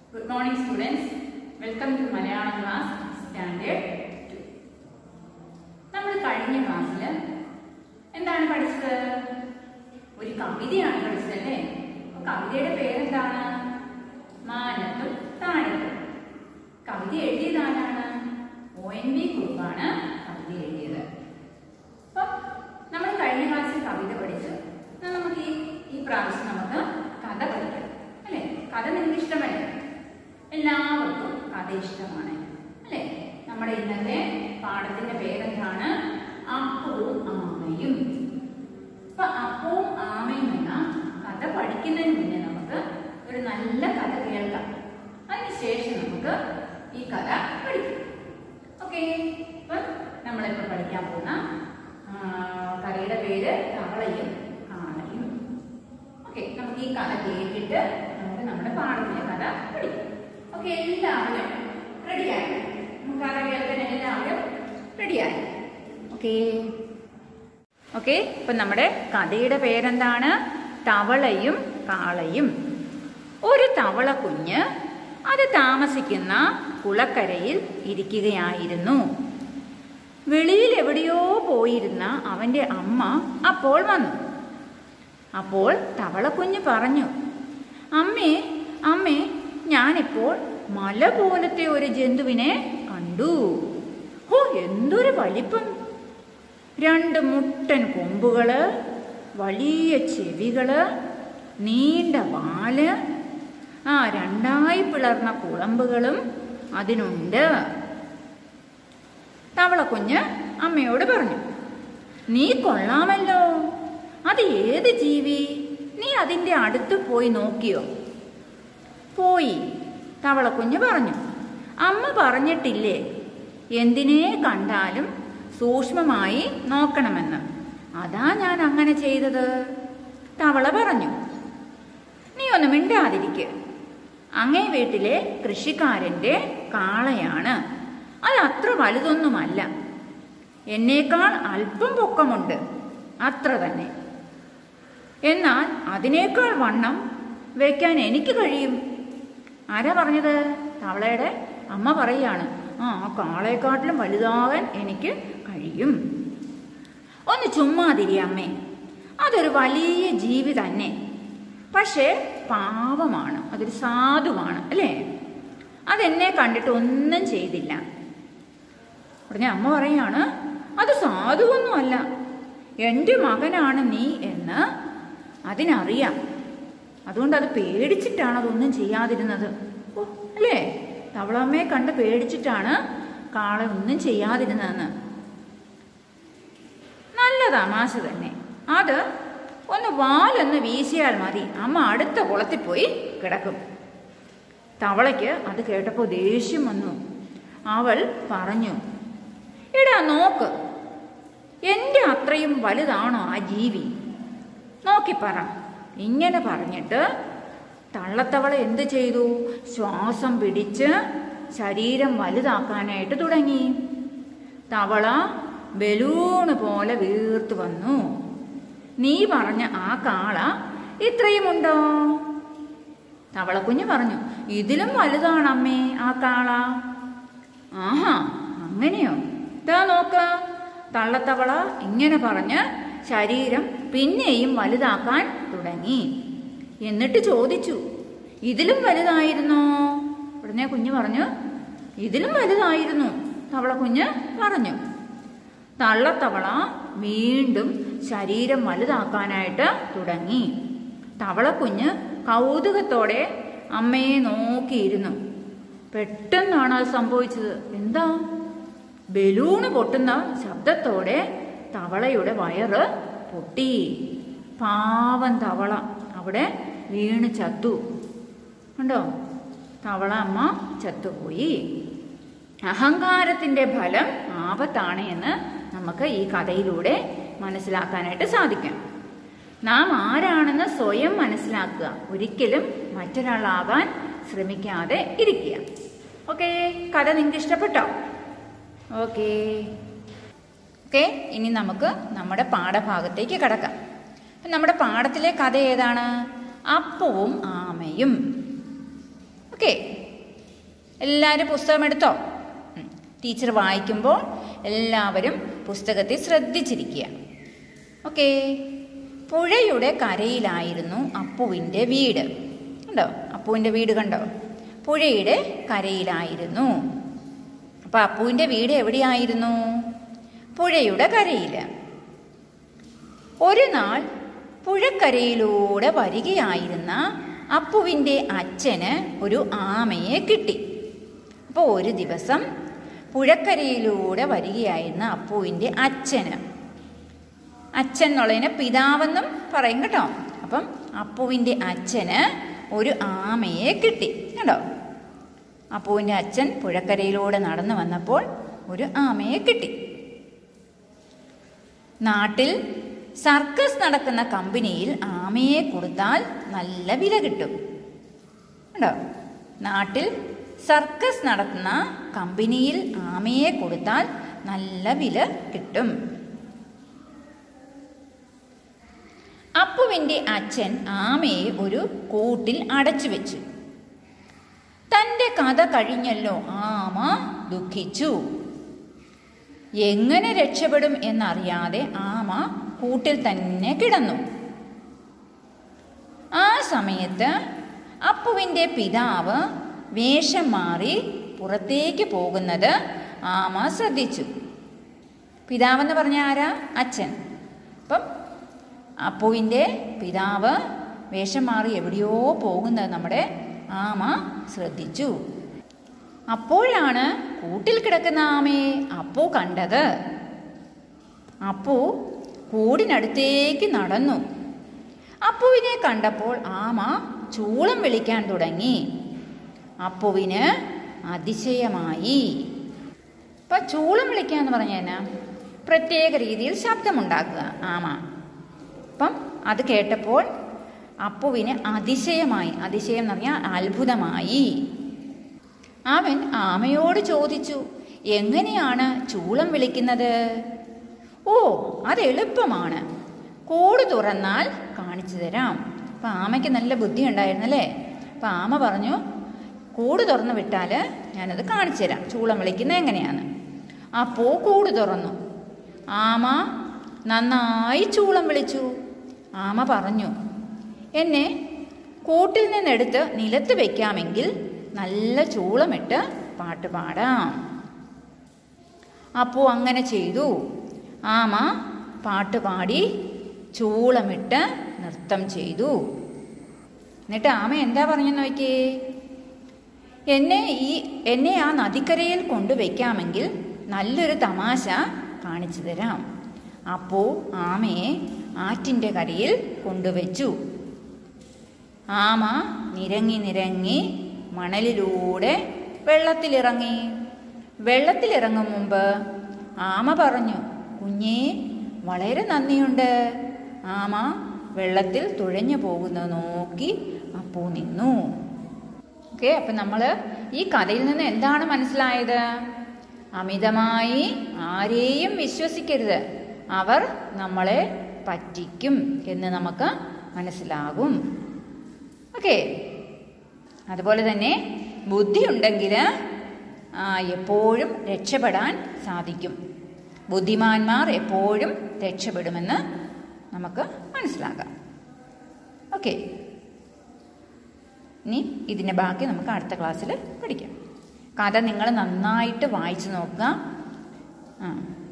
Good morning students. Welcome to Malayalam class standard 2. നമ്മൾ കഴിഞ്ഞ ക്ലാസ്സിൽ എന്താണ് പഠിച്ചത് ഒരു കവിതയാണ് പഠിച്ചത് അല്ലേ അപ്പൊ കവിതയുടെ പേരെന്താണ് മാനത്തും താഴത്തും കവിത എഴുതിയത് ആരാണ് ഒ എൻ വി കുറുപ്പാണ് കവിത എഴുതിയത് അപ്പൊ നമ്മൾ കഴിഞ്ഞ ക്ലാസ്സിൽ കവിത പഠിച്ചു എന്നാൽ നമുക്ക് ഈ ഈ പ്രാവശ്യം നമുക്ക് കഥ പഠിക്കാം അല്ലേ കഥ നിങ്ങൾക്ക് ഇഷ്ടമല്ലേ എല്ലാവർക്കും കഥ ഇഷ്ടമാണ് അല്ലേ നമ്മുടെ ഇന്നത്തെ പാഠത്തിന്റെ പേരെന്താണ് അപ്പവും ആമയും അപ്പൊ അപ്പവും ആമയും എന്ന കഥ പഠിക്കുന്നതിന് മുന്നേ നമുക്ക് ഒരു നല്ല കഥ കേൾക്കാം അതിനുശേഷം നമുക്ക് ഈ കഥ പഠിക്കാം ഓക്കെ അപ്പൊ നമ്മളിപ്പോ പഠിക്കാൻ പോകുന്ന ആ, കഥയുടെ പേര് തവളയും കാളയും ഓക്കെ നമുക്ക് ഈ കഥ കേട്ടിട്ട് നമുക്ക് നമ്മുടെ പാഠത്തിലെ കഥ പഠിക്കാം ഓക്കെ എല്ലാവരും റെഡിയായി നമുക്ക് കഥ കേൾക്കാൻ എല്ലാവരും റെഡിയായി ഓക്കെ ഓക്കെ ഇപ്പൊ നമ്മുടെ കഥയുടെ പേരെന്താണ് തവളയും കാളയും ഒരു തവള കുഞ്ഞ് അത് താമസിക്കുന്ന കുളക്കരയിൽ ഇരിക്കുകയായിരുന്നു വെളിയിൽ എവിടെയോ പോയിരുന്ന അവന്റെ അമ്മ അപ്പോൾ വന്നു അപ്പോൾ തവളക്കുഞ്ഞ് പറഞ്ഞു അമ്മേ അമ്മേ ഞാനിപ്പോൾ മല പോലത്തെ ഒരു ജന്തുവിനെ കണ്ടു ഓ എന്തൊരു വലിപ്പം രണ്ട് മുട്ടൻ കൊമ്പുകള് വലിയ ചെവികള് നീണ്ട വാല് ആ രണ്ടായി പിളർന്ന കുളമ്പുകളും അതിനുണ്ട് തവളക്കുഞ്ഞ് അമ്മയോട് പറഞ്ഞു നീ കൊള്ളാമല്ലോ അത് ഏത് ജീവി നീ അതിന്റെ അടുത്ത് പോയി നോക്കിയോ പോയി തവളക്കുഞ്ഞ് പറഞ്ഞു അമ്മ പറഞ്ഞിട്ടില്ലേ എന്തിനെ കണ്ടാലും സൂക്ഷ്മമായി നോക്കണമെന്ന് അതാ ഞാൻ അങ്ങനെ ചെയ്തത് തവള പറഞ്ഞു നീ ഒന്ന് മിണ്ടാതിരിക്ക് അങ്ങേ വീട്ടിലെ കൃഷിക്കാരന്റെ കാളയാണ് അത് അത്ര വലുതൊന്നുമല്ല എന്നേക്കാൾ അല്പം പൊക്കമുണ്ട് അത്ര തന്നെ എന്നാൽ അതിനേക്കാൾ വണ്ണം വയ്ക്കാൻ എനിക്ക് കഴിയും ആരാ പറഞ്ഞത് തവളയുടെ അമ്മ പറയാണ് ആ ആ കാളയെക്കാട്ടിലും വലുതാകാൻ എനിക്ക് കഴിയും ഒന്ന് ചുമ്മാതിരി അമ്മേ അതൊരു വലിയ ജീവി തന്നെ പക്ഷേ പാവമാണ് അതൊരു സാധുവാണ് അല്ലേ അതെന്നെ കണ്ടിട്ട് ഒന്നും ചെയ്തില്ല ഉടനെ അമ്മ പറയാണ് അത് സാധുവൊന്നുമല്ല എൻ്റെ മകനാണ് നീ എന്ന് അതിനറിയാം അതുകൊണ്ട് അത് പേടിച്ചിട്ടാണ് അതൊന്നും ചെയ്യാതിരുന്നത് ഓ അല്ലേ തവളമ്മയെ കണ്ട് പേടിച്ചിട്ടാണ് കാളെ ഒന്നും ചെയ്യാതിരുന്നതെന്ന് നല്ല തമാശ തന്നെ അത് ഒന്ന് വാലൊന്ന് വീശിയാൽ മതി അമ്മ അടുത്ത കുളത്തിൽ പോയി കിടക്കും തവളയ്ക്ക് അത് കേട്ടപ്പോൾ ദേഷ്യം വന്നു അവൾ പറഞ്ഞു എടാ നോക്ക് എൻ്റെ അത്രയും വലുതാണോ ആ ജീവി നോക്കി പറ ഇങ്ങനെ പറഞ്ഞിട്ട് തള്ളത്തവള എന്ത് ചെയ്തു ശ്വാസം പിടിച്ച് ശരീരം വലുതാക്കാനായിട്ട് തുടങ്ങി തവള ബലൂണ് പോലെ വീർത്തു വന്നു നീ പറഞ്ഞ ആ കാള ഇത്രയുമുണ്ടോ തവളക്കുഞ്ഞ് പറഞ്ഞു ഇതിലും വലുതാണമ്മേ ആ കാള ആഹാ അങ്ങനെയോ ഇതാ നോക്ക തള്ളത്തവള ഇങ്ങനെ പറഞ്ഞ് ശരീരം പിന്നെയും വലുതാക്കാൻ തുടങ്ങി എന്നിട്ട് ചോദിച്ചു ഇതിലും വലുതായിരുന്നോ ഉടനെ കുഞ്ഞ് പറഞ്ഞു ഇതിലും വലുതായിരുന്നു തവള കുഞ്ഞ് പറഞ്ഞു തള്ളത്തവള വീണ്ടും ശരീരം വലുതാക്കാനായിട്ട് തുടങ്ങി തവളക്കുഞ്ഞ് കൗതുകത്തോടെ അമ്മയെ നോക്കിയിരുന്നു പെട്ടെന്നാണ് അത് സംഭവിച്ചത് എന്താ ബലൂണ് പൊട്ടുന്ന ശബ്ദത്തോടെ തവളയുടെ വയറ് പൊട്ടി പാവം തവള അവിടെ വീണ് ചത്തു ഉണ്ടോ തവള അമ്മ ചത്തുപോയി അഹങ്കാരത്തിന്റെ ഫലം ആപത്താണ് എന്ന് നമുക്ക് ഈ കഥയിലൂടെ മനസ്സിലാക്കാനായിട്ട് സാധിക്കും നാം ആരാണെന്ന് സ്വയം മനസ്സിലാക്കുക ഒരിക്കലും മറ്റൊരാളാകാൻ ശ്രമിക്കാതെ ഇരിക്കുക ഓക്കെ കഥ നിങ്ങൾക്ക് ഇഷ്ടപ്പെട്ടോ ഓക്കെ ഓക്കെ ഇനി നമുക്ക് നമ്മുടെ പാഠഭാഗത്തേക്ക് കടക്കാം അപ്പം നമ്മുടെ പാഠത്തിലെ കഥ ഏതാണ് അപ്പവും ആമയും ഓക്കെ എല്ലാവരും പുസ്തകം എടുത്തോ ഉം. ടീച്ചർ വായിക്കുമ്പോൾ എല്ലാവരും പുസ്തകത്തെ ശ്രദ്ധിച്ചിരിക്കുക ഓക്കേ പുഴയുടെ കരയിലായിരുന്നു അപ്പുവിൻ്റെ വീട് കണ്ടോ അപ്പുവിൻ്റെ വീട് കണ്ടോ പുഴയുടെ കരയിലായിരുന്നു അപ്പം അപ്പുവിൻ്റെ വീട് എവിടെയായിരുന്നു പുഴയുടെ കരയിൽ ഒരു നാൾ പുഴക്കരയിലൂടെ വരികയായിരുന്ന അപ്പുവിൻ്റെ അച്ഛന് ഒരു ആമയെ കിട്ടി അപ്പോൾ ഒരു ദിവസം പുഴക്കരയിലൂടെ വരികയായിരുന്ന അപ്പുവിൻ്റെ അച്ഛന് അച്ഛൻ എന്നുള്ളതിന് പിതാവെന്നും പറയും കേട്ടോ അപ്പം അപ്പുവിൻ്റെ അച്ഛന് ഒരു ആമയെ കിട്ടി കേട്ടോ അപ്പുവിൻ്റെ അച്ഛൻ പുഴക്കരയിലൂടെ നടന്നു വന്നപ്പോൾ ഒരു ആമയെ കിട്ടി നാട്ടിൽ സർക്കസ് നടക്കുന്ന കമ്പനിയിൽ ആമയെ കൊടുത്താൽ നല്ല വില കിട്ടും ഉണ്ടോ നാട്ടിൽ സർക്കസ് നടത്തുന്ന കമ്പനിയിൽ ആമയെ കൊടുത്താൽ നല്ല വില കിട്ടും അപ്പുവിൻ്റെ അച്ഛൻ ആമയെ ഒരു കൂട്ടിൽ അടച്ചു വെച്ചു തൻ്റെ കഥ കഴിഞ്ഞല്ലോ ആമ ദുഃഖിച്ചു എങ്ങനെ രക്ഷപ്പെടും എന്നറിയാതെ ആമ കൂട്ടിൽ തന്നെ കിടന്നു ആ സമയത്ത് അപ്പുവിൻ്റെ പിതാവ് വേഷം മാറി പുറത്തേക്ക് പോകുന്നത് ആമ ശ്രദ്ധിച്ചു പിതാവെന്ന് പറഞ്ഞ ആരാ അച്ഛൻ അപ്പം അപ്പുവിൻ്റെ പിതാവ് വേഷം മാറി എവിടെയോ പോകുന്നത് നമ്മുടെ ആമ ശ്രദ്ധിച്ചു അപ്പോഴാണ് കൂട്ടിൽ കിടക്കുന്ന ആമയെ അപ്പു കണ്ടത് അപ്പു കൂടിനടുത്തേക്ക് നടന്നു അപ്പുവിനെ കണ്ടപ്പോൾ ആമ ചൂളം വിളിക്കാൻ തുടങ്ങി അപ്പുവിന് അതിശയമായി ഇപ്പം ചൂളം വിളിക്കുക എന്ന് പറഞ്ഞാൽ പ്രത്യേക രീതിയിൽ ശബ്ദമുണ്ടാക്കുക ആമ അപ്പം അത് കേട്ടപ്പോൾ അപ്പുവിന് അതിശയമായി അതിശയം എന്ന് പറഞ്ഞാൽ അത്ഭുതമായി അവൻ ആമയോട് ചോദിച്ചു എങ്ങനെയാണ് ചൂളം വിളിക്കുന്നത് ഓ അത് എളുപ്പമാണ് കൂട് തുറന്നാൽ കാണിച്ചു തരാം അപ്പം ആമയ്ക്ക് നല്ല ബുദ്ധി ഉണ്ടായിരുന്നല്ലേ അപ്പം ആമ പറഞ്ഞു കൂട് തുറന്ന് വിട്ടാൽ ഞാനത് കാണിച്ചു തരാം ചൂളം വിളിക്കുന്നത് എങ്ങനെയാണ് അപ്പോൾ കൂട് തുറന്നു ആമ നന്നായി ചൂളം വിളിച്ചു ആമ പറഞ്ഞു എന്നെ കൂട്ടിൽ നിന്നെടുത്ത് നിലത്ത് വയ്ക്കാമെങ്കിൽ നല്ല ചൂളമിട്ട് പാട്ട് പാടാം അപ്പോൾ അങ്ങനെ ചെയ്തു ആമ പാട്ട് പാടി ചൂളമിട്ട് നൃത്തം ചെയ്തു എന്നിട്ട് ആമ എന്താ പറഞ്ഞു നോക്കിയേ എന്നെ ഈ എന്നെ ആ നദിക്കരയിൽ കൊണ്ടുവയ്ക്കാമെങ്കിൽ നല്ലൊരു തമാശ കാണിച്ചു തരാം അപ്പോൾ ആമയെ ആറ്റിൻ്റെ കരയിൽ കൊണ്ടുവച്ചു ആമ നിരങ്ങി നിരങ്ങി മണലിലൂടെ വെള്ളത്തിലിറങ്ങി വെള്ളത്തിലിറങ്ങും മുമ്പ് ആമ പറഞ്ഞു കുഞ്ഞേ വളരെ നന്ദിയുണ്ട് ആമ വെള്ളത്തിൽ തുഴഞ്ഞു പോകുന്നത് നോക്കി അപ്പൂ നിന്നു ഓക്കെ അപ്പം നമ്മൾ ഈ കഥയിൽ നിന്ന് എന്താണ് മനസ്സിലായത് അമിതമായി ആരെയും വിശ്വസിക്കരുത് അവർ നമ്മളെ പറ്റിക്കും എന്ന് നമുക്ക് മനസ്സിലാകും ഓക്കെ അതുപോലെ തന്നെ ബുദ്ധി ഉണ്ടെങ്കിൽ എപ്പോഴും രക്ഷപ്പെടാൻ സാധിക്കും ബുദ്ധിമാന്മാർ എപ്പോഴും രക്ഷപ്പെടുമെന്ന് നമുക്ക് മനസ്സിലാക്കാം ഓക്കെ ഇനി ഇതിൻ്റെ ബാക്കി നമുക്ക് അടുത്ത ക്ലാസ്സിൽ പഠിക്കാം കഥ നിങ്ങൾ നന്നായിട്ട് വായിച്ചു നോക്കുക ആ